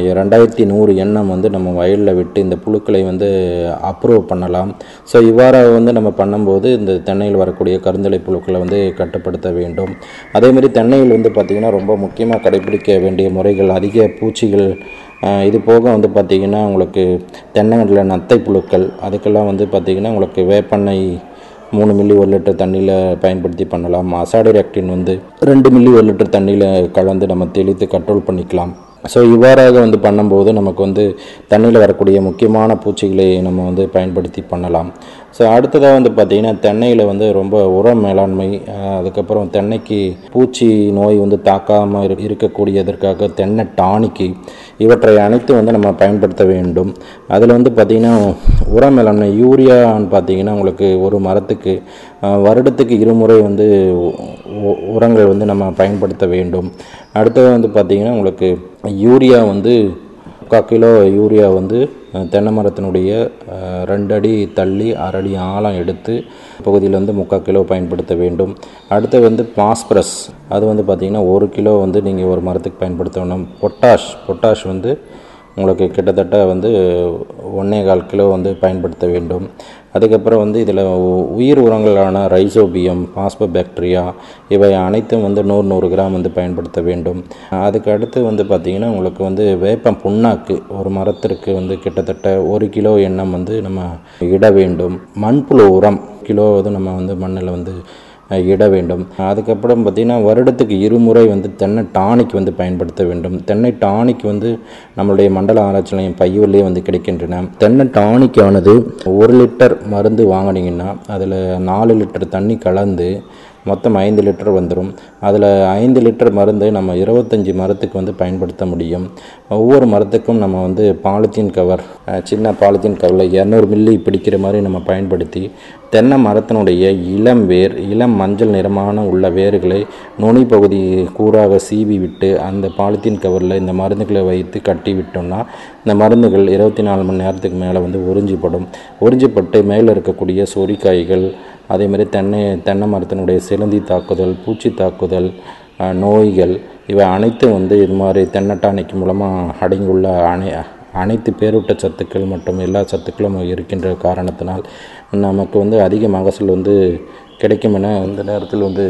ரெண்டாயிரத்தி நூறு எண்ணம் வந்து நம்ம வயலில் விட்டு இந்த புழுக்களை வந்து அப்ரூவ் பண்ணலாம் ஸோ இவ்வாறாக வந்து நம்ம பண்ணும்போது இந்த தென்னையில் வரக்கூடிய கருந்தலை புழுக்களை வந்து கட்டுப்படுத்த வேண்டும் அதேமாதிரி தென்னையில் வந்து பார்த்திங்கன்னா ரொம்ப முக்கியமாக கடைபிடிக்க வேண்டிய முறைகள் அதிக பூச்சிகள் ஆஹ் இது போக வந்து பார்த்திங்கன்னா உங்களுக்கு தென்னங்கட்டில் நத்தை புழுக்கள் அதுக்கெல்லாம் வந்து பார்த்திங்கன்னா உங்களுக்கு வேப்பெண்ணெய் மூணு மில்லி ஒரு லிட்டர் தண்ணியில் பயன்படுத்தி பண்ணலாம் அசாடிராக்டின் வந்து ரெண்டு மில்லி ஒரு லிட்டர் தண்ணியில் கலந்து நம்ம தெளித்து கண்ட்ரோல் பண்ணிக்கலாம் ஸோ இவ்வாறாக வந்து பண்ணும்போது நமக்கு வந்து தண்ணியில் வரக்கூடிய முக்கியமான பூச்சிகளை நம்ம வந்து பயன்படுத்தி பண்ணலாம் ஸோ அடுத்ததாக வந்து பார்த்திங்கன்னா தென்னையில் வந்து ரொம்ப உர மேலாண்மை ஆஹ் அதுக்கப்புறம் தென்னைக்கு பூச்சி நோய் வந்து தாக்காமல் இரு இருக்கக்கூடியதற்காக தென்னை டானிக்கு இவற்றை அனைத்தும் வந்து நம்ம பயன்படுத்த வேண்டும் அதில் வந்து பார்த்திங்கன்னா உர மேலாண்மை யூரியான்னு பார்த்தீங்கன்னா உங்களுக்கு ஒரு மரத்துக்கு ஆஹ் வருடத்துக்கு இருமுறை வந்து உ- உ- உரங்கள் வந்து நம்ம பயன்படுத்த வேண்டும் அடுத்தது வந்து பார்த்திங்கன்னா உங்களுக்கு யூரியா வந்து முக்கால் கிலோ யூரியா வந்து அஹ், தென்னை மரத்தினுடைய அஹ், ரெண்டு அடி தள்ளி அரை அடி ஆழம் எடுத்து பகுதியில் வந்து முக்கால் கிலோ பயன்படுத்த வேண்டும் அடுத்து வந்து பாஸ்பரஸ் அது வந்து பார்த்திங்கன்னா ஒரு கிலோ வந்து நீங்கள் ஒரு மரத்துக்கு பயன்படுத்தணும் பொட்டாஷ் பொட்டாஷ் வந்து உங்களுக்கு கிட்டத்தட்ட வந்து ஒன்றே கால் கிலோ வந்து பயன்படுத்த வேண்டும் அதுக்கப்புறம் வந்து இதில் உயிர் உரங்களான ரைசோபியம் பாஸ்போபாக்டீரியா இவை அனைத்தும் வந்து நூறு நூறு கிராம் வந்து பயன்படுத்த வேண்டும் அதுக்கு அடுத்து வந்து பார்த்திங்கன்னா உங்களுக்கு வந்து வேப்பம் புண்ணாக்கு ஒரு மரத்திற்கு வந்து கிட்டத்தட்ட ஒரு கிலோ எண்ணெய் வந்து நம்ம இட வேண்டும் மண்புழு உரம் கிலோ வந்து நம்ம வந்து மண்ணில் வந்து அஹ், இட வேண்டும் அதுக்கப்புறம் பார்த்திங்கன்னா வருடத்துக்கு இருமுறை வந்து தென்னை டானிக் வந்து பயன்படுத்த வேண்டும் தென்னை டானிக் வந்து நம்மளுடைய மண்டல ஆராய்ச்சி நிலையம் பையூர்லேயே வந்து கிடைக்கின்றன தென்னை டானிக் ஆனது ஒரு லிட்டர் மருந்து வாங்கினீங்கன்னா அதில் நாலு லிட்டர் தண்ணி கலந்து மொத்தம் ஐந்து லிட்டர் வந்துடும் அதில் ஐந்து லிட்டர் மருந்து நம்ம இருபத்தஞ்சி மரத்துக்கு வந்து பயன்படுத்த முடியும் ஒவ்வொரு மரத்துக்கும் நம்ம வந்து பாலித்தீன் கவர் அஹ், சின்ன பாலித்தீன் கவரில் இரநூறு மில்லி பிடிக்கிற மாதிரி நம்ம பயன்படுத்தி தென்னை மரத்தினுடைய இளம் வேர் இளம் மஞ்சள் நிறமான உள்ள வேர்களை நுனி பகுதி கூறாக சீவி விட்டு அந்த பாலித்தீன் கவரில் இந்த மருந்துகளை வைத்து கட்டி விட்டோம்னா இந்த மருந்துகள் இருபத்தி நாலு மணி நேரத்துக்கு மேலே வந்து உறிஞ்சிப்படும் உறிஞ்சிப்பட்டு மேலே இருக்கக்கூடிய சொறிக்காய்கள் அதேமாதிரி தென்னை தென்னை மரத்தினுடைய சிலந்தி தாக்குதல் பூச்சி தாக்குதல் அஹ், நோய்கள் இவை அனைத்தும் வந்து இது மாதிரி தென்னட்டானிக்கு மூலமாக அடங்கியுள்ள அனை அனைத்து பேரூட்ட சத்துக்கள் மற்றும் எல்லா சத்துக்களும் இருக்கின்ற காரணத்தினால் நமக்கு வந்து அதிக மகசூல் வந்து கிடைக்கும் என இந்த நேரத்தில் வந்து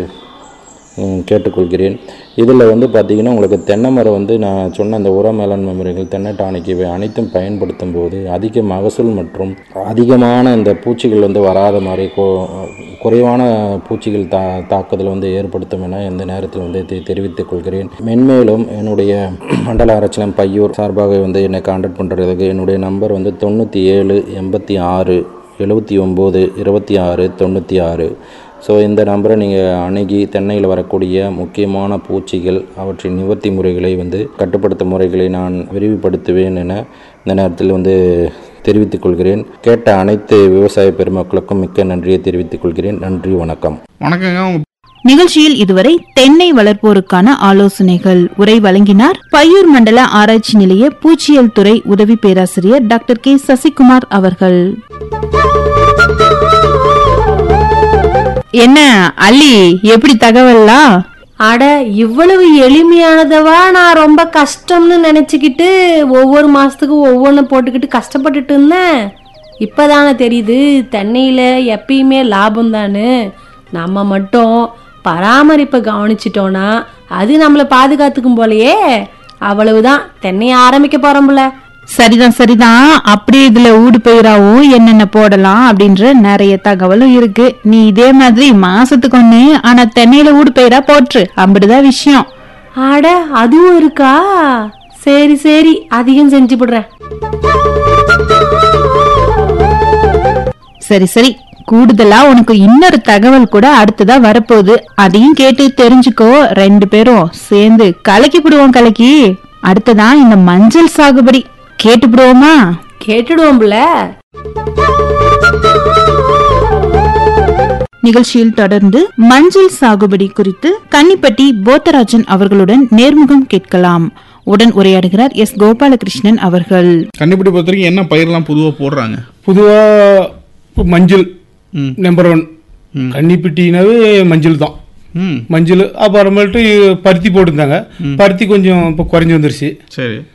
ம், கேட்டுக்கொள்கிறேன் இதில் வந்து பார்த்திங்கன்னா உங்களுக்கு தென்னை மரம் வந்து நான் சொன்ன அந்த உர மேலாண்மை முறைகள் தென்னை டானிக் இவை அனைத்தும் பயன்படுத்தும் போது அதிக மகசூல் மற்றும் அதிகமான இந்த பூச்சிகள் வந்து வராத மாதிரி கொ- குறைவான பூச்சிகள் தா தாக்குதல் வந்து ஏற்படுத்தும் என இந்த நேரத்தில் வந்து தெ- தெரிவித்துக் கொள்கிறேன் மென்மேலும் என்னுடைய மண்டல ஆராய்ச்சியம் பையூர் சார்பாக வந்து என்னை காண்டாக்ட் பண்ணுறதுக்கு என்னுடைய நம்பர் வந்து தொண்ணூற்றி ஏழு எண்பத்தி ஆறு எழுபத்தி ஒம்பது இருபத்தி ஆறு தொண்ணூற்றி ஆறு ஸோ இந்த நம்பரை நீங்கள் அணுகி தென்னையில் வரக்கூடிய முக்கியமான பூச்சிகள் அவற்றின் நிவர்த்தி முறைகளை வந்து கட்டுப்படுத்தும் முறைகளை நான் விரிவுபடுத்துவேன் என இந்த நேரத்தில் வந்து தெரிவித்துக் கொள்கிறேன் கேட்ட அனைத்து விவசாய பெருமக்களுக்கும் மிக்க நன்றியை தெரிவித்துக் கொள்கிறேன் நன்றி வணக்கம் வணக்கங்க உங்க நிகழ்ச்சியில் இதுவரை தென்னை வளர்ப்போருக்கான ஆலோசனைகள் உரை வழங்கினார் பையூர் மண்டல ஆராய்ச்சி நிலைய பூச்சியல் துறை உதவி பேராசிரியர் டாக்டர் கே சசிகுமார் அவர்கள் என்ன அள்ளி எப்படி தகவல்லாம் அட இவ்வளவு எளிமையானதவா நான் ரொம்ப கஷ்டம்னு நினைச்சுக்கிட்டு ஒவ்வொரு மாசத்துக்கு ஒவ்வொன்று போட்டுக்கிட்டு கஷ்டப்பட்டுட்டு இருந்தேன் இப்பதானே தெரியுது தென்னையில எப்பயுமே லாபம் தானு நம்ம மட்டும் பராமரிப்பை கவனிச்சிட்டோம்னா அது நம்மளை பாதுகாத்துக்கும் போலயே அவ்வளவுதான் தென்னையை ஆரம்பிக்க போறோம்ல சரிதான் சரிதான் அப்படியே இதுல ஊடு பயிராவும் என்னென்ன போடலாம் அப்படின்ற நிறைய தகவலும் இருக்கு நீ இதே மாதிரி மாசத்துக்கு ஒண்ணு ஆனா தென்னையில ஊடு பயிரா போட்டுரு அப்படிதான் விஷயம் அட அதுவும் இருக்கா சரி சரி அதிகம் செஞ்சு விடுறேன் சரி சரி கூடுதலா உனக்கு இன்னொரு தகவல் கூட அடுத்ததா வரப்போகுது அதையும் கேட்டு தெரிஞ்சுக்கோ ரெண்டு பேரும் சேர்ந்து கலக்கி விடுவோம் கலக்கி அடுத்ததா இந்த மஞ்சள் சாகுபடி கேட்டுப்படுவோமா கேட்டுடுவோம்ல நிகழ்ச்சியில் தொடர்ந்து மஞ்சள் சாகுபடி குறித்து கன்னிப்பட்டி போத்தராஜன் அவர்களுடன் நேர்முகம் கேட்கலாம் உடன் உரையாடுகிறார் எஸ் கோபாலகிருஷ்ணன் அவர்கள் கண்டுபிடி பொறுத்த வரைக்கும் என்ன பயிரெல்லாம் பொதுவாக போடுறாங்க பொதுவாக இப்போ மஞ்சள் ம். நம்பர் ஒன் கன்னிப்பிட்டினாவே மஞ்சள் தான் ம் மஞ்சள் அப்புறமேட்டு பருத்தி போட்டிருந்தாங்க பருத்தி கொஞ்சம் இப்போ குறைஞ்சி வந்துருச்சு சரி